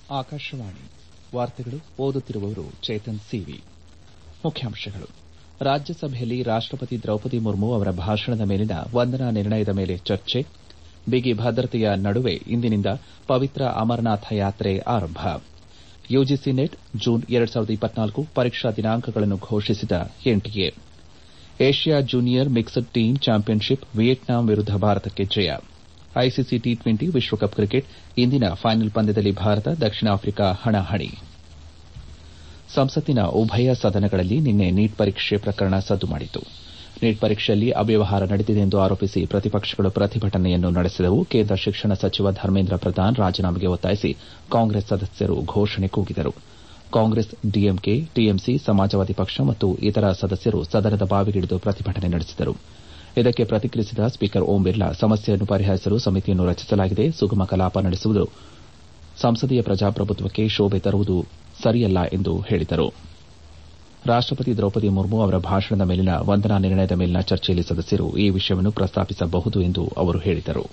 ಆಕಾಶವಾಣಿ ವಾರ್ತೆಗಳು ಓದುತ್ತಿರುವವರು ಚೇತನ್ ಸಿವಿ ಮುಖ್ಯಾಂಶಗಳು ರಾಜ್ಯಸಭೆಯಲ್ಲಿ ರಾಷ್ಟಪತಿ ದ್ರೌಪದಿ ಮುರ್ಮು ಅವರ ಭಾಷಣದ ಮೇಲಿನ ವಂದನಾ ನಿರ್ಣಯದ ಮೇಲೆ ಚರ್ಚೆ ಬಿಗಿ ಭದ್ರತೆಯ ನಡುವೆ ಇಂದಿನಿಂದ ಪವಿತ್ರ ಅಮರನಾಥ ಯಾತ್ರೆ ಆರಂಭ ಯುಜಿಸಿ ನೆಟ್ ಜೂನ್ ಪರೀಕ್ಷಾ ದಿನಾಂಕಗಳನ್ನು ಘೋಷಿಸಿದ NTA Asia junior mixed team championship Vietnam ವಿರುದ್ದ ಭಾರತಕ್ಕೆ ಜಯ ಐಸಿಸಿ ಟಿ ಟ್ವೆಂಟಿ ವಿಶ್ವಕಪ್ ಕ್ರಿಕೆಟ್ ಇಂದಿನ ಫೈನಲ್ ಪಂದ್ಯದಲ್ಲಿ ಭಾರತ ದಕ್ಷಿಣ ಆಫ್ರಿಕಾ ಹಣಾಹಣಿ ಸಂಸತ್ತಿನ ಉಭಯ ಸದನಗಳಲ್ಲಿ ನಿನ್ನೆ ನೀಟ್ ಪರೀಕ್ಷೆ ಪ್ರಕರಣ ಸದ್ದು ಮಾಡಿತು ನೀಟ್ ಪರೀಕ್ಷೆಯಲ್ಲಿ ಅವ್ಯವಹಾರ ನಡೆದಿದೆ ಎಂದು ಆರೋಪಿಸಿ ಪ್ರತಿಪಕ್ಷಗಳು ಪ್ರತಿಭಟನೆಯನ್ನು ನಡೆಸಿದವು ಕೇಂದ್ರ ಶಿಕ್ಷಣ ಸಚಿವ ಧರ್ಮೇಂದ್ರ ಪ್ರಧಾನ್ ರಾಜೀನಾಮೆಗೆ ಒತ್ತಾಯಿಸಿ ಕಾಂಗ್ರೆಸ್ ಸದಸ್ಯರು ಘೋಷಣೆ ಕೂಗಿದರು ಕಾಂಗ್ರೆಸ್ ಡಿಎಂಕೆ ಟಿಎಂಸಿ ಸಮಾಜವಾದಿ ಪಕ್ಷ ಮತ್ತು ಇತರ ಸದಸ್ಯರು ಸದನದ ಬಾವಿಗಿಳಿದು ಪ್ರತಿಭಟನೆ ನಡೆಸಿದರು ಇದಕ್ಕೆ ಪ್ರತಿಕ್ರಿಯಿಸಿದ ಸ್ಪೀಕರ್ ಓಂ ಬಿರ್ಲಾ ಸಮಸ್ಯೆಯನ್ನು ಪರಿಹರಿಸಲು ಸಮಿತಿಯನ್ನು ರಚಿಸಲಾಗಿದೆ ಸುಗಮ ಕಲಾಪ ನಡೆಸುವುದು ಸಂಸದೀಯ ಪ್ರಜಾಪ್ರಭುತ್ವಕ್ಕೆ ಶೋಭೆ ತರುವುದು ಸರಿಯಲ್ಲ ಎಂದು ಹೇಳಿದರು ರಾಷ್ಟಪತಿ ದ್ರೌಪದಿ ಮುರ್ಮು ಅವರ ಭಾಷಣದ ಮೇಲಿನ ವಂದನಾ ನಿರ್ಣಯದ ಮೇಲಿನ ಚರ್ಚೆಯಲ್ಲಿ ಸದಸ್ಯರು ಈ ವಿಷಯವನ್ನು ಪ್ರಸ್ತಾಪಿಸಬಹುದು ಎಂದು ಅವರು ಹೇಳಿದರು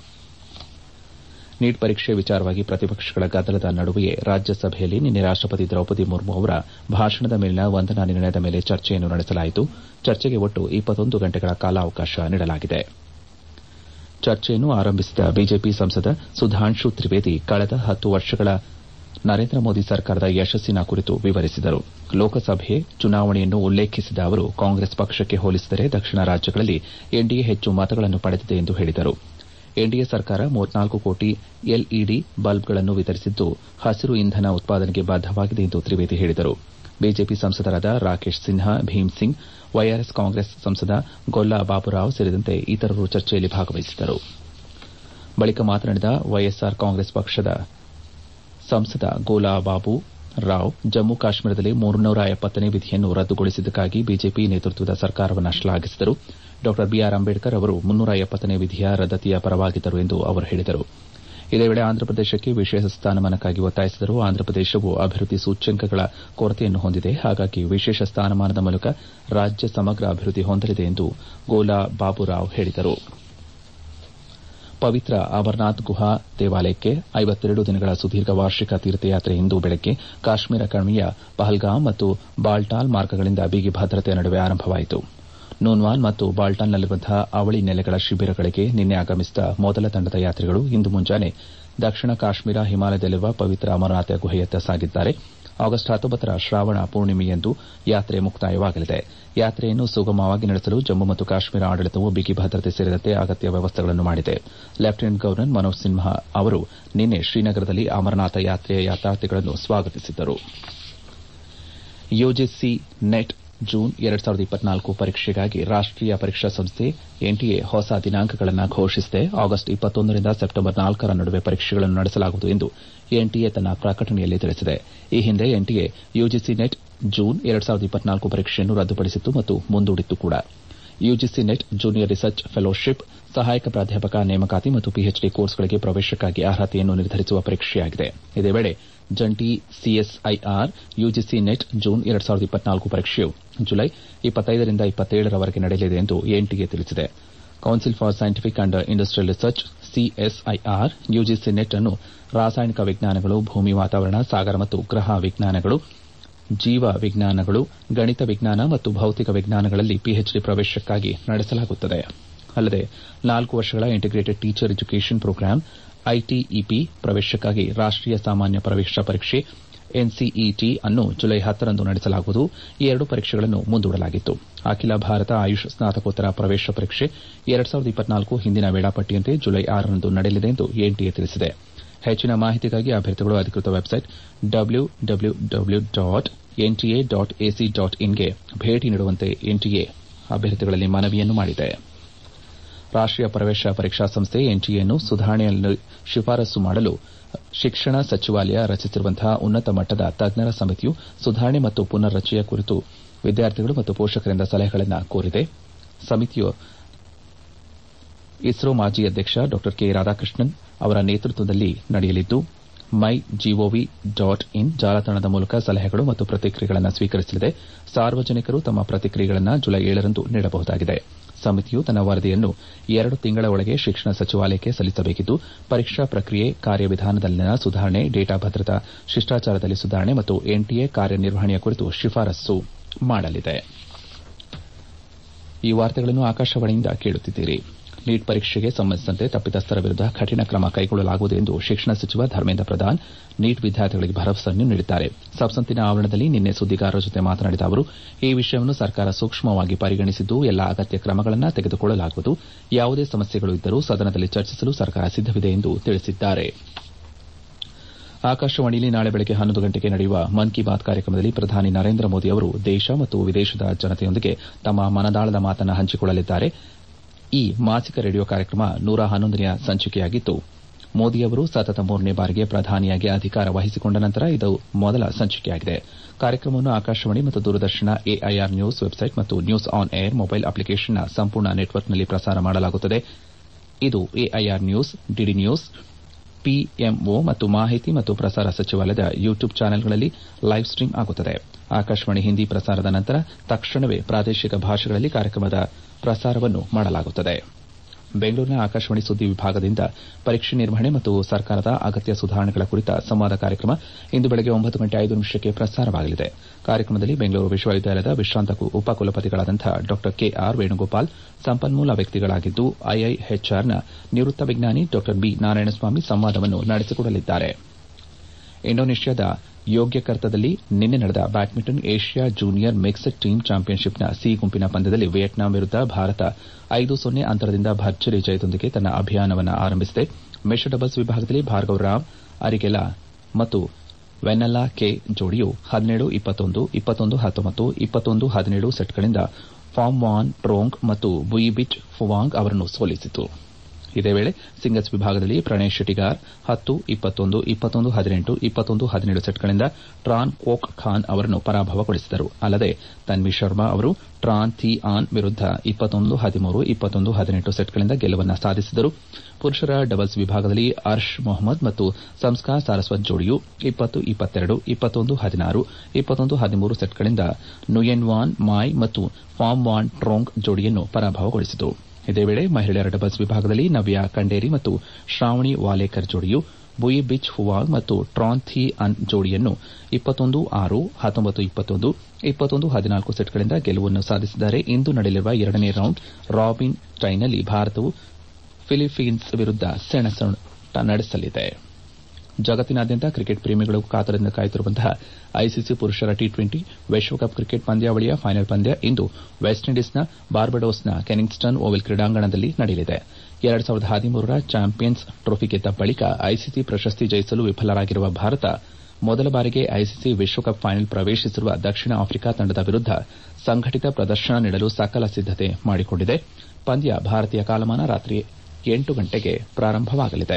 ನೀಟ್ ಪರೀಕ್ಷೆ ವಿಚಾರವಾಗಿ ಪ್ರತಿಪಕ್ಷಗಳ ಗದ್ದಲದ ನಡುವೆಯೇ ರಾಜ್ಯಸಭೆಯಲ್ಲಿ ನಿನ್ನೆ ರಾಷ್ಟಪತಿ ದ್ರೌಪದಿ ಮುರ್ಮು ಅವರ ಭಾಷಣದ ಮೇಲಿನ ವಂದನಾ ನಿರ್ಣಯದ ಮೇಲೆ ಚರ್ಚೆಯನ್ನು ನಡೆಸಲಾಯಿತು ಚರ್ಚೆಗೆ ಒಟ್ಟು ಗಂಟೆಗಳ ಕಾಲಾವಕಾಶ ನೀಡಲಾಗಿದೆ ಚರ್ಚೆಯನ್ನು ಆರಂಭಿಸಿದ ಬಿಜೆಪಿ ಸಂಸದ ಸುಧಾಂಶು ತ್ರಿವೇದಿ ಕಳೆದ ಹತ್ತು ವರ್ಷಗಳ ನರೇಂದ್ರ ಮೋದಿ ಸರ್ಕಾರದ ಯಶಸ್ಸಿನ ಕುರಿತು ವಿವರಿಸಿದರು ಲೋಕಸಭೆ ಚುನಾವಣೆಯನ್ನು ಉಲ್ಲೇಖಿಸಿದ ಅವರು ಕಾಂಗ್ರೆಸ್ ಪಕ್ಷಕ್ಕೆ ಹೋಲಿಸಿದರೆ ದಕ್ಷಿಣ ರಾಜ್ಯಗಳಲ್ಲಿ ಎನ್ಡಿಎ ಹೆಚ್ಚು ಮತಗಳನ್ನು ಪಡೆದಿದೆ ಎಂದು ಹೇಳಿದರು ಎನ್ಡಿಎ ಸರ್ಕಾರ ಮೂವತ್ನಾಲ್ಕು ಕೋಟಿ ಎಲ್ಇಡಿ ಬಲ್ಬ್ಗಳನ್ನು ವಿತರಿಸಿದ್ದು ಹಸಿರು ಇಂಧನ ಉತ್ಪಾದನೆಗೆ ಬದ್ದವಾಗಿದೆ ಎಂದು ತ್ರಿವೇದಿ ಹೇಳಿದರು ಬಿಜೆಪಿ ಸಂಸದರಾದ ರಾಕೇಶ್ ಸಿನ್ಹಾ ಭೀಮ್ ಸಿಂಗ್ ವೈಆರ್ಎಸ್ ಕಾಂಗ್ರೆಸ್ ಸಂಸದ ಗೊಲ್ಲಾ ಬಾಬುರಾವ್ ಸೇರಿದಂತೆ ಇತರರು ಚರ್ಚೆಯಲ್ಲಿ ಭಾಗವಹಿಸಿದ್ದರು ಬಳಿಕ ಮಾತನಾಡಿದ ವೈಎಸ್ಆರ್ ಕಾಂಗ್ರೆಸ್ ಪಕ್ಷದ ಸಂಸದ ಗೋಲಾಬಾಬು ರಾವ್ ಜಮ್ಮು ಕಾಶ್ಮೀರದಲ್ಲಿ ಮುನ್ನೂರ ಎಪ್ಪತ್ತನೇ ವಿಧಿಯನ್ನು ರದ್ದುಗೊಳಿಸಿದ್ದಕ್ಕಾಗಿ ಬಿಜೆಪಿ ನೇತೃತ್ವದ ಸರ್ಕಾರವನ್ನು ಶ್ಲಾಘಿಸಿದರು ಡಾ ಬಿಆರ್ ಅಂಬೇಡ್ಕರ್ ಅವರು ಮುನ್ನೂರ ಎಪ್ಪತ್ತನೇ ವಿಧಿಯ ರದ್ದತಿಯ ಪರವಾಗಿದ್ದರು ಎಂದು ಅವರು ಹೇಳಿದರು ಇದೇ ವೇಳೆ ಆಂಧ್ರಪ್ರದೇಶಕ್ಕೆ ವಿಶೇಷ ಸ್ಥಾನಮಾನಕ್ಕಾಗಿ ಒತ್ತಾಯಿಸಿದರು ಆಂಧ್ರಪ್ರದೇಶವು ಅಭಿವೃದ್ದಿ ಸೂಚ್ಯಂಕಗಳ ಕೊರತೆಯನ್ನು ಹೊಂದಿದೆ ಹಾಗಾಗಿ ವಿಶೇಷ ಸ್ಥಾನಮಾನದ ಮೂಲಕ ರಾಜ್ಯ ಸಮಗ್ರ ಅಭಿವೃದ್ದಿ ಹೊಂದಲಿದೆ ಎಂದು ಗೋಲಾ ಬಾಬುರಾವ್ ಹೇಳಿದರು ಪವಿತ್ರ ಅಮರನಾಥ್ ಗುಹಾ ದೇವಾಲಯಕ್ಕೆ ಐವತ್ತೆರಡು ದಿನಗಳ ಸುದೀರ್ಘ ವಾರ್ಷಿಕ ತೀರ್ಥಯಾತ್ರೆ ಇಂದು ಬೆಳಗ್ಗೆ ಕಾಶ್ಮೀರ ಕಣಿವೆಯ ಪಹಲ್ಗಾಮ್ ಮತ್ತು ಬಾಲ್ಟಾಲ್ ಮಾರ್ಗಗಳಿಂದ ಬಿಗಿ ಭದ್ರತೆಯ ನಡುವೆ ಆರಂಭವಾಯಿತು ನೂನ್ವಾನ್ ಮತ್ತು ಬಾಲ್ಟಾಲ್ನಲ್ಲಿರುವಂತಹ ಅವಳಿ ನೆಲೆಗಳ ಶಿಬಿರಗಳಿಗೆ ನಿನ್ನೆ ಆಗಮಿಸಿದ ಮೊದಲ ತಂಡದ ಯಾತ್ರಿಗಳು ಇಂದು ಮುಂಜಾನೆ ದಕ್ಷಿಣ ಕಾಶ್ಮೀರ ಹಿಮಾಲಯದಲ್ಲಿರುವ ಪವಿತ್ರ ಅಮರನಾಥ ಗುಹೆಯತ್ತ ಸಾಗಿದ್ದಾರೆ ಆಗಸ್ಟ್ ಹತ್ತೊಂಬತ್ತರ ಶ್ರಾವಣ ಪೂರ್ಣಿಮೆಯಂದು ಯಾತ್ರೆ ಮುಕ್ತಾಯವಾಗಲಿದೆ ಯಾತ್ರೆಯನ್ನು ಸುಗಮವಾಗಿ ನಡೆಸಲು ಜಮ್ಮು ಮತ್ತು ಕಾಶ್ಮೀರ ಆಡಳಿತವು ಬಿಗಿ ಭದ್ರತೆ ಸೇರಿದಂತೆ ಅಗತ್ಯ ವ್ಯವಸ್ಥೆಗಳನ್ನು ಮಾಡಿದೆ ಲೆಫ್ಟಿನೆಂಟ್ ಗವರ್ನರ್ ಮನೋಜ್ ಸಿನ್ಹಾ ಅವರು ನಿನ್ನೆ ಶ್ರೀನಗರದಲ್ಲಿ ಅಮರನಾಥ ಯಾತ್ರೆಯ ಯಾತ್ರಾರ್ಥಿಗಳನ್ನು ಸ್ವಾಗತಿಸಿದ್ದರು ಯುಜಿಸಿ ನೆಟ್ ಜೂನ್ ಪರೀಕ್ಷೆಗಾಗಿ ರಾಷ್ಟೀಯ ಪರೀಕ್ಷಾ ಸಂಸ್ಥೆ ಎನ್ಟಿಎ ಹೊಸ ದಿನಾಂಕಗಳನ್ನು ಘೋಷಿಸಿದೆ ಆಗಸ್ಟ್ ರಿಂದ ಸೆಪ್ಟೆಂಬರ್ ನಾಲ್ಕರ ನಡುವೆ ಪರೀಕ್ಷೆಗಳನ್ನು ನಡೆಸಲಾಗುವುದು ಎಂದು ಎನ್ಟಿಎ ತನ್ನ ಪ್ರಕಟಣೆಯಲ್ಲಿ ತಿಳಿಸಿದೆ ಈ ಹಿಂದೆ ಎನ್ಟಿಎ ಯುಜಿಸಿ ನೆಟ್ ಜೂನ್ ಪರೀಕ್ಷೆಯನ್ನು ರದ್ದುಪಡಿಸಿತ್ತು ಮತ್ತು ಮುಂದೂಡಿತ್ತು ಕೂಡ UGC NET junior research fellowship ಸಹಾಯಕ ಪ್ರಾಧ್ಯಾಪಕ ನೇಮಕಾತಿ ಮತ್ತು ಪಿಎಚ್ಡಿ ಕೋರ್ಸ್ಗಳಿಗೆ ಪ್ರವೇಶಕ್ಕಾಗಿ ಅರ್ಹತೆಯನ್ನು ನಿರ್ಧರಿಸುವ ಪರೀಕ್ಷೆಯಾಗಿದೆ ಇದೇ ವೇಳೆ ಜಂಟಿ ಸಿಎಸ್ಐಆರ್ ಯುಜಿಸಿ ನೆಟ್ ಜೂನ್ ಪರೀಕ್ಷೆಯು ಜುಲೈ ರಿಂದ ರವರೆಗೆ ನಡೆಯಲಿದೆ ಎಂದು ಎನ್ಟಿಎ ತಿಳಿಸಿದೆ council for scientific and industrial research CSIR UGC NET ಅನ್ನು ರಾಸಾಯನಿಕ ವಿಜ್ಞಾನಗಳು ಭೂಮಿ ವಾತಾವರಣ ಸಾಗರ ಮತ್ತು ಗ್ರಹ ವಿಜ್ಞಾನಗಳು ಜೀವ ವಿಜ್ಞಾನಗಳು ಗಣಿತ ವಿಜ್ಞಾನ ಮತ್ತು ಭೌತಿಕ ವಿಜ್ಞಾನಗಳಲ್ಲಿ ಪಿಎಚ್ಡಿ ಪ್ರವೇಶಕ್ಕಾಗಿ ನಡೆಸಲಾಗುತ್ತದೆ ಅಲ್ಲದೆ ನಾಲ್ಕು ವರ್ಷಗಳ integrated teacher education programme ITEP ಪ್ರವೇಶಕ್ಕಾಗಿ ರಾಷ್ಟೀಯ ಸಾಮಾನ್ಯ ಪ್ರವೇಶ ಪರೀಕ್ಷೆ ಎನ್ಸಿಇಟಿ ಅನ್ನು ಜುಲೈ ಹತ್ತರಂದು ನಡೆಸಲಾಗುವುದು ಈ ಎರಡು ಪರೀಕ್ಷೆಗಳನ್ನು ಮುಂದೂಡಲಾಗಿತ್ತು ಅಖಿಲ ಭಾರತ ಆಯುಷ್ ಸ್ನಾತಕೋತ್ತರ ಪ್ರವೇಶ ಪರೀಕ್ಷೆ ಹಿಂದಿನ ವೇಳಾಪಟ್ಟಿಯಂತೆ ಜುಲೈ ಆರರಂದು ನಡೆಯಲಿದೆ ಎಂದು ಎನ್ಟಿಎ ತಿಳಿಸಿದೆ ಹೆಚ್ಚಿನ ಮಾಹಿತಿಗಾಗಿ ಅಭ್ಯರ್ಥಿಗಳು ಅಧಿಕೃತ website W W W dot NTA dot AC ಡಾಟ್ ಇನ್ಗೆ ಭೇಟಿ ನೀಡುವಂತೆ ಎನ್ಟಿಎ ಅಭ್ಯರ್ಥಿಗಳಲ್ಲಿ ಮನವಿಯನ್ನು ಮಾಡಿದೆ ರಾಷ್ಟೀಯ ಪ್ರವೇಶ ಪರೀಕ್ಷಾ ಸಂಸ್ಥೆ ಎನ್ಟಿಎಯನ್ನು ಸುಧಾರಣೆಯಲ್ಲಿ ಶಿಫಾರಸು ಮಾಡಲು ಶಿಕ್ಷಣ ಸಚಿವಾಲಯ ರಚಿಸಿರುವಂತಹ ಉನ್ನತ ಮಟ್ಟದ ತಜ್ಞರ ಸಮಿತಿಯು ಸುಧಾರಣೆ ಮತ್ತು ಪುನರ್ ರಚನೆಯ ಕುರಿತು ವಿದ್ಯಾರ್ಥಿಗಳು ಮತ್ತು ಪೋಷಕರಿಂದ ಸಲಹೆಗಳನ್ನು ಕೋರಿದೆ ಸಮಿತಿಯು ಇಸ್ರೋ ಮಾಜಿ ಅಧ್ಯಕ್ಷ ಡಾ ಕೆ ರಾಧಾಕೃಷ್ಣನ್ ಅವರ ನೇತೃತ್ವದಲ್ಲಿ ನಡೆಯಲಿದ್ದು ಮೈ ಜಿಒವಿ ಡಾಟ್ ಇನ್ ಜಾಲತಾಣದ ಮೂಲಕ ಸಲಹೆಗಳು ಮತ್ತು ಪ್ರತಿಕ್ರಿಯೆಗಳನ್ನು ಸ್ವೀಕರಿಸಲಿದೆ ಸಾರ್ವಜನಿಕರು ತಮ್ಮ ಪ್ರತಿಕ್ರಿಯೆಗಳನ್ನು ಜುಲೈ ಏಳರಂದು ನೀಡಬಹುದಾಗಿದೆ ಸಮಿತಿಯು ತನ್ನ ವರದಿಯನ್ನು ಎರಡು ತಿಂಗಳ ಒಳಗೆ ಶಿಕ್ಷಣ ಸಚಿವಾಲಯಕ್ಕೆ ಸಲ್ಲಿಸಬೇಕಿದ್ದು ಪರೀಕ್ಷಾ ಪ್ರಕ್ರಿಯೆ ಕಾರ್ಯವಿಧಾನದಲ್ಲಿನ ಸುಧಾರಣೆ ಡೇಟಾ ಭದ್ರತಾ ಶಿಷ್ಟಾಚಾರದಲ್ಲಿ ಸುಧಾರಣೆ ಮತ್ತು ಎನ್ಟಿಎ ಕಾರ್ಯನಿರ್ವಹಣೆಯ ಕುರಿತು ಶಿಫಾರಸು ಮಾಡಲಿದೆ ಈ ವಾರ್ತೆಗಳನ್ನು ಆಕಾಶವಾಣಿಯಿಂದ ಕೇಳುತ್ತಿದ್ದೀರಿ ನೀಟ್ ಪರೀಕ್ಷೆಗೆ ಸಂಬಂಧಿಸಿದಂತೆ ತಪ್ಪಿತಸ್ಥರ ವಿರುದ್ದ ಕಠಿಣ ಕ್ರಮ ಕೈಗೊಳ್ಳಲಾಗುವುದು ಎಂದು ಶಿಕ್ಷಣ ಸಚಿವ ಧರ್ಮೇಂದ್ರ ಪ್ರಧಾನ್ ನೀಟ್ ವಿದ್ಯಾರ್ಥಿಗಳಿಗೆ ಭರವಸೆಯನ್ನು ನೀಡಿದ್ದಾರೆ ಸಂಸತ್ತಿನ ಆವರಣದಲ್ಲಿ ನಿನ್ನೆ ಸುದ್ದಿಗಾರರ ಜೊತೆ ಮಾತನಾಡಿದ ಅವರು ಈ ವಿಷಯವನ್ನು ಸರ್ಕಾರ ಸೂಕ್ಷ್ಮವಾಗಿ ಪರಿಗಣಿಸಿದ್ದು ಎಲ್ಲಾ ಅಗತ್ಯ ಕ್ರಮಗಳನ್ನು ತೆಗೆದುಕೊಳ್ಳಲಾಗುವುದು ಯಾವುದೇ ಸಮಸ್ಯೆಗಳು ಇದ್ದರೂ ಸದನದಲ್ಲಿ ಚರ್ಚಿಸಲು ಸರ್ಕಾರ ಸಿದ್ದವಿದೆ ಎಂದು ತಿಳಿಸಿದ್ದಾರೆ ಆಕಾಶವಾಣಿಯಲ್ಲಿ ನಾಳೆ ಬೆಳಗ್ಗೆ ಹನ್ನೊಂದು ಗಂಟೆಗೆ ನಡೆಯುವ ಮನ್ ಕಿ ಬಾತ್ ಕಾರ್ಯಕ್ರಮದಲ್ಲಿ ಪ್ರಧಾನಿ ನರೇಂದ್ರ ಮೋದಿ ಅವರು ದೇಶ ಮತ್ತು ವಿದೇಶದ ಜನತೆಯೊಂದಿಗೆ ತಮ್ಮ ಮನದಾಳದ ಮಾತನ್ನು ಹಂಚಿಕೊಳ್ಳಲಿದ್ದಾರೆ ಈ ಮಾಸಿಕ ರೇಡಿಯೋ ಕಾರ್ಯಕ್ರಮ ನೂರ ಹನ್ನೊಂದನೆಯ ಸಂಚಿಕೆಯಾಗಿದ್ದು ಮೋದಿ ಅವರು ಸತತ ಮೂರನೇ ಬಾರಿಗೆ ಪ್ರಧಾನಿಯಾಗಿ ಅಧಿಕಾರ ವಹಿಸಿಕೊಂಡ ನಂತರ ಇದು ಮೊದಲ ಸಂಚಿಕೆಯಾಗಿದೆ ಕಾರ್ಯಕ್ರಮವನ್ನು ಆಕಾಶವಾಣಿ ಮತ್ತು ದೂರದರ್ಶನ ಎಐಆರ್ ನ್ಯೂಸ್ ವೆಬ್ಸೈಟ್ ಮತ್ತು ನ್ಯೂಸ್ ಆನ್ ಏರ್ ಮೊಬೈಲ್ ಅಪ್ಲಿಕೇಷನ್ನ ಸಂಪೂರ್ಣ ನೆಟ್ವರ್ಕ್ನಲ್ಲಿ ಪ್ರಸಾರ ಮಾಡಲಾಗುತ್ತದೆ ಇದು AIR news DD news PMO ಮತ್ತು ಮಾಹಿತಿ ಮತ್ತು ಪ್ರಸಾರ ಸಚಿವಾಲಯದ ಯೂಟ್ಯೂಬ್ ಚಾನೆಲ್ಗಳಲ್ಲಿ ಲೈವ್ ಸ್ಟ್ರೀಮ್ ಆಗುತ್ತದೆ ಆಕಾಶವಾಣಿ ಹಿಂದಿ ಪ್ರಸಾರದ ನಂತರ ತಕ್ಷಣವೇ ಪ್ರಾದೇಶಿಕ ಭಾಷೆಗಳಲ್ಲಿ ಕಾರ್ಯಕ್ರಮದ ಪ್ರಸಾರವನ್ನು ಮಾಡಲಾಗುತ್ತದೆ ಬೆಂಗಳೂರಿನ ಆಕಾಶವಾಣಿ ಸುದ್ದಿ ವಿಭಾಗದಿಂದ ಪರೀಕ್ಷೆ ನಿರ್ವಹಣೆ ಮತ್ತು ಸರ್ಕಾರದ ಅಗತ್ಯ ಸುಧಾರಣೆಗಳ ಕುರಿತ ಸಂವಾದ ಕಾರ್ಯಕ್ರಮ ಇಂದು ಬೆಳಗ್ಗೆ ಒಂಬತ್ತು ಗಂಟೆ ಐದು ನಿಮಿಷಕ್ಕೆ ಪ್ರಸಾರವಾಗಲಿದೆ ಕಾರ್ಯಕ್ರಮದಲ್ಲಿ ಬೆಂಗಳೂರು ವಿಶ್ವವಿದ್ಯಾಲಯದ ವಿಶ್ರಾಂತ ಉಪಕುಲಪತಿಗಳಾದಂತಹ ಡಾ ಕೆಆರ್ ವೇಣುಗೋಪಾಲ್ ಸಂಪನ್ಮೂಲ ವ್ಯಕ್ತಿಗಳಾಗಿದ್ದು ಐಐಎಚ್ಆರ್ನ ನಿವೃತ್ತ ವಿಜ್ಞಾನಿ ಡಾ ಬಿ ನಾರಾಯಣಸ್ವಾಮಿ ಸಂವಾದವನ್ನು ನಡೆಸಿಕೊಡಲಿದ್ದಾರೆ ಇಂಡೋನೇಷ್ಯಾದ ಯೋಗ್ಯಕರ್ತದಲ್ಲಿ ನಿನ್ನೆ ನಡೆದ badminton Asia junior mixed team ಚಾಂಪಿಯನ್ಶಿಪ್ನ ಸಿ ಗುಂಪಿನ ಪಂದ್ಯದಲ್ಲಿ ವಿಯೆಟ್ನಾಂ ವಿರುದ್ದ ಭಾರತ ಐದು ಸೊನ್ನೆ ಅಂತರದಿಂದ ಭರ್ಜರಿ ಜಯದೊಂದಿಗೆ ತನ್ನ ಅಭಿಯಾನವನ್ನು ಆರಂಭಿಸಿದೆ ಮಿಶ್ರ ಡಬಲ್ಸ್ ವಿಭಾಗದಲ್ಲಿ ಭಾರ್ಗವ್ ರಾವ್ ಅರಿಗೆಲಾ ಮತ್ತು ವೆನ್ನಲ್ಲಾ ಕೆ ಜೋಡಿಯು ಹದಿನೇಳು ಇಪ್ಪತ್ತೊಂದು ಇಪ್ಪತ್ತೊಂದು ಹತ್ತೊಂಬತ್ತು ಇಪ್ಪತ್ತೊಂದು ಹದಿನೇಳು ಸೆಟ್ಗಳಿಂದ ಫಾರ್ಮ್ ವಾನ್ ಟ್ರೋಂಗ್ ಮತ್ತು ಬುಯಿಬಿಚ್ ಫುವಾಂಗ್ ಅವರನ್ನು ಸೋಲಿಸಿತು ಇದೇ ವೇಳೆ ಸಿಂಗಲ್ಸ್ ವಿಭಾಗದಲ್ಲಿ ಪ್ರಣಯ್ ಶೆಟ್ಟಿಗಾರ್ ಹತ್ತು ಇಪ್ಪತ್ತೊಂದು ಇಪ್ಪತ್ತೊಂದು ಹದಿನೆಂಟು ಇಪ್ಪತ್ತೊಂದು ಹದಿನೇಳು ಸೆಟ್ಗಳಿಂದ ಟ್ರಾನ್ ಕೋಕ್ ಖಾನ್ ಅವರನ್ನು ಪರಾಭವಗೊಳಿಸಿದರು ಅಲ್ಲದೆ ತನ್ವಿ ಶರ್ಮಾ ಅವರು ಟ್ರಾನ್ ಥಿ ಆನ್ ವಿರುದ್ದ ಇಪ್ಪತ್ತೊಂದು ಹದಿಮೂರು ಇಪ್ಪತ್ತೊಂದು ಹದಿನೆಂಟು ಸೆಟ್ಗಳಿಂದ ಗೆಲುವನ್ನು ಸಾಧಿಸಿದರು ಪುರುಷರ ಡಬಲ್ಸ್ ವಿಭಾಗದಲ್ಲಿ ಅರ್ಷ್ ಮೊಹಮ್ಮದ್ ಮತ್ತು ಸಂಸ್ಕಾರ್ ಸಾರಸ್ವತ್ ಜೋಡಿಯು ಇಪ್ಪತ್ತು ಇಪ್ಪತ್ತೆರಡು ಇಪ್ಪತ್ತೊಂದು ಹದಿನಾರು ಇಪ್ಪತ್ತೊಂದು ಹದಿಮೂರು ಸೆಟ್ಗಳಿಂದ ನುಯೆನ್ ವಾನ್ ಮಾಯ್ ಮತ್ತು ಫಾರ್ಮ್ ವಾನ್ ಟ್ರೋಂಗ್ ಜೋಡಿಯನ್ನು ಪರಾಭವಗೊಳಿಸಿತು ಇದೇ ವೇಳೆ ಮಹಿಳೆಯರ ಡಬಲ್ಸ್ ವಿಭಾಗದಲ್ಲಿ ನವ್ಯಾ ಕಂಡೇರಿ ಮತ್ತು ಶ್ರಾವಣಿ ವಾಲೇಕರ್ ಜೋಡಿಯು ಬುಯಿ ಬಿಚ್ ಹುವಾಂಗ್ ಮತ್ತು ಟ್ರಾನ್ ಥಿ ಅನ್ ಜೋಡಿಯನ್ನು ಇಪ್ಪತ್ತೊಂದು ಆರು ಹತ್ತೊಂಬತ್ತು ಇಪ್ಪತ್ತೊಂದು ಇಪ್ಪತ್ತೊಂದು ಹದಿನಾಲ್ಕು ಸೆಟ್ಗಳಿಂದ ಗೆಲುವನ್ನು ಸಾಧಿಸಿದ್ದಾರೆ ಇಂದು ನಡೆಯಲಿರುವ ಎರಡನೇ ರೌಂಡ್ ರಾಬಿನ್ ಟೈನಲ್ಲಿ ಭಾರತವು ಫಿಲಿಪೀನ್ಸ್ ವಿರುದ್ದ ಸೆಣಸಾಟ ನಡೆಸಲಿದೆ ಜಗತ್ತಿನಾದ್ಯಂತ ಕ್ರಿಕೆಟ್ ಪ್ರೇಮಿಗಳು ಕಾತರದಿಂದ ಕಾಯುತ್ತಿರುವಂತಹ ಐಸಿಸಿ ಪುರುಷರ ಟಿ ಟ್ವೆಂಟಿ ವಿಶ್ವಕಪ್ ಕ್ರಿಕೆಟ್ ಪಂದ್ಯಾವಳಿಯ ಫೈನಲ್ ಪಂದ್ಯ ಇಂದು ವೆಸ್ಟ್ ಇಂಡೀಸ್ನ ಬಾರ್ಬಡೋಸ್ನ ಕೆನಿಂಗ್ಸ್ಟನ್ ಓವಲ್ ಕ್ರೀಡಾಂಗಣದಲ್ಲಿ ನಡೆಯಲಿದೆ ಎರಡು ಸಾವಿರದ ಹದಿಮೂರರ ಚಾಂಪಿಯನ್ಸ್ ಟ್ರೋಫಿ ಗೆದ್ದ ಬಳಿಕ ಐಸಿಸಿ ಪ್ರಶಸ್ತಿ ಜಯಿಸಲು ವಿಫಲರಾಗಿರುವ ಭಾರತ ಮೊದಲ ಬಾರಿಗೆ ಐಸಿಸಿ ವಿಶ್ವಕಪ್ ಫೈನಲ್ ಪ್ರವೇಶಿಸಿರುವ ದಕ್ಷಿಣ ಆಫ್ರಿಕಾ ತಂಡದ ವಿರುದ್ದ ಸಂಘಟಿತ ಪ್ರದರ್ಶನ ನೀಡಲು ಸಕಲ ಸಿದ್ದತೆ ಮಾಡಿಕೊಂಡಿದೆ ಪಂದ್ಯ ಭಾರತೀಯ ಕಾಲಮಾನ ರಾತ್ರಿ ಎಂಟು ಗಂಟೆಗೆ ಪ್ರಾರಂಭವಾಗಲಿದೆ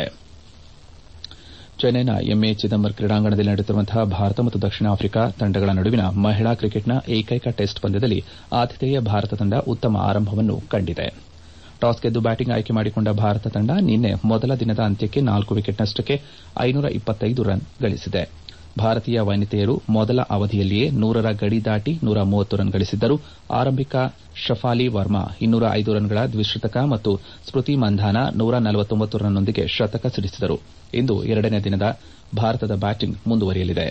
ಚೆನ್ನೈನ ಎಂಎ ಚಿದಂಬರ್ ಕ್ರೀಡಾಂಗಣದಲ್ಲಿ ನಡೆಯುತ್ತಿರುವಂತಹ ಭಾರತ ಮತ್ತು ದಕ್ಷಿಣ ಆಫ್ರಿಕಾ ತಂಡಗಳ ನಡುವಿನ ಮಹಿಳಾ ಕ್ರಿಕೆಟ್ನ ಏಕೈಕ ಟೆಸ್ಟ್ ಪಂದ್ಯದಲ್ಲಿ ಆತಿಥೇಯ ಭಾರತ ತಂಡ ಉತ್ತಮ ಆರಂಭವನ್ನು ಕಂಡಿದೆ ಟಾಸ್ ಗೆದ್ದು ಬ್ಯಾಟಿಂಗ್ ಆಯ್ಕೆ ಮಾಡಿಕೊಂಡ ಭಾರತ ತಂಡ ನಿನ್ನೆ ಮೊದಲ ದಿನದ ಅಂತ್ಯಕ್ಕೆ ನಾಲ್ಕು ವಿಕೆಟ್ ನಷ್ಟಕ್ಕೆ ಐನೂರ ಇಪ್ಪತ್ತೈದು ರನ್ ಗಳಿಸಿದೆ ಭಾರತೀಯ ವನಿತೆಯರು ಮೊದಲ ಅವಧಿಯಲ್ಲಿಯೇ ನೂರರ ಗಡಿ ದಾಟಿ ನೂರ ಮೂವತ್ತು ರನ್ ಗಳಿಸಿದ್ದರು ಆರಂಭಿಕ ಶಫಾಲಿ ವರ್ಮಾ ಇನ್ನೂರ ಐದು ರನ್ಗಳ ದ್ವಿಶತಕ ಮತ್ತು ಸ್ಮೃತಿ ಮಂಧಾನ ನೂರ ನಲವತ್ತೊಂಬತ್ತು ರನ್ನೊಂದಿಗೆ ಶತಕ ಸಿಡಿಸಿದರು ಇಂದು ಎರಡನೇ ದಿನದ ಭಾರತದ ಬ್ಯಾಟಿಂಗ್ ಮುಂದುವರಿಯಲಿದೆ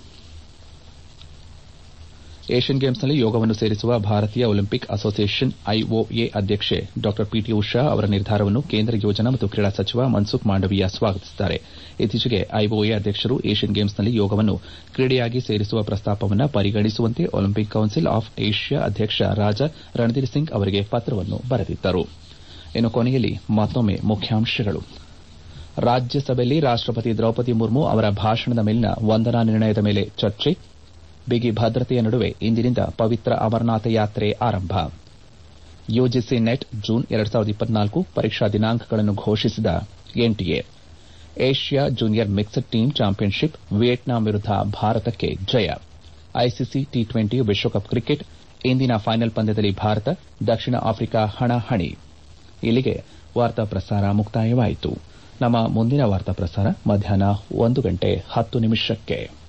ಏಷ್ಯನ್ ಗೇಮ್ಸ್ನಲ್ಲಿ ಯೋಗವನ್ನು ಸೇರಿಸುವ ಭಾರತೀಯ ಒಲಿಂಪಿಕ್ ಅಸೋಸಿಯೇಷನ್ ಐಒಎ ಅಧ್ಯಕ್ಷೆ ಡಾ ಪಿಟಿ ಉಷಾ ಅವರ ನಿರ್ಧಾರವನ್ನು ಕೇಂದ್ರ ಯೋಜನಾ ಮತ್ತು ಕ್ರೀಡಾ ಸಚಿವ ಮನ್ಸುಖ್ ಮಾಂಡವೀಯ ಸ್ವಾಗತಿಸಿದ್ದಾರೆ ಇತ್ತೀಚೆಗೆ ಐಒಎ ಅಧ್ಯಕ್ಷರು ಏಷ್ಯನ್ ಗೇಮ್ಸ್ನಲ್ಲಿ ಯೋಗವನ್ನು ಕ್ರೀಡೆಯಾಗಿ ಸೇರಿಸುವ ಪ್ರಸ್ತಾಪವನ್ನು ಪರಿಗಣಿಸುವಂತೆ ಒಲಿಂಪಿಕ್ ಕೌನ್ಸಿಲ್ ಆಫ್ ಏಷ್ಯಾ ಅಧ್ಯಕ್ಷ ರಾಜಾ ರಣಧೀರ್ ಸಿಂಗ್ ಅವರಿಗೆ ಪತ್ರವನ್ನು ಬರೆದಿದ್ದರು ಇನ್ನು ಕೊನೆಯಲ್ಲಿ ಮತ್ತೊಮ್ಮೆ ಮುಖ್ಯಾಂಶಗಳು ರಾಜ್ಯಸಭೆಯಲ್ಲಿ ರಾಷ್ಟಪತಿ ದ್ರೌಪದಿ ಮುರ್ಮು ಅವರ ಭಾಷಣದ ಮೇಲಿನ ವಂದನಾ ನಿರ್ಣಯದ ಮೇಲೆ ಚರ್ಚೆ ಬಿಗಿ ಭದ್ರತೆಯ ನಡುವೆ ಇಂದಿನಿಂದ ಪವಿತ್ರ ಅಮರನಾಥ ಯಾತ್ರೆ ಆರಂಭ ಯುಜಿಸಿ ನೆಟ್ ಜೂನ್ ಪರೀಕ್ಷಾ ದಿನಾಂಕಗಳನ್ನು ಘೋಷಿಸಿದ NTA Asia junior mixed team championship Vietnam ವಿರುದ್ದ ಭಾರತಕ್ಕೆ ಜಯ ಐಸಿಸಿ ಟಿ ಟ್ವೆಂಟಿ ವಿಶ್ವಕಪ್ ಕ್ರಿಕೆಟ್ ಇಂದಿನ ಫೈನಲ್ ಪಂದ್ಯದಲ್ಲಿ ಭಾರತ ದಕ್ಷಿಣ ಆಫ್ರಿಕಾ ಹಣಾಹಣಿ ಇಲ್ಲಿಗೆ ವಾರ್ತಾ ಪ್ರಸಾರ ಮುಕ್ತಾಯವಾಯಿತು ನಮ್ಮ ಮುಂದಿನ ವಾರ್ತಾ ಪ್ರಸಾರ ಮಧ್ಯಾಹ್ನ ಒಂದು ಗಂಟೆ ಹತ್ತು ನಿಮಿಷಕ್ಕೆ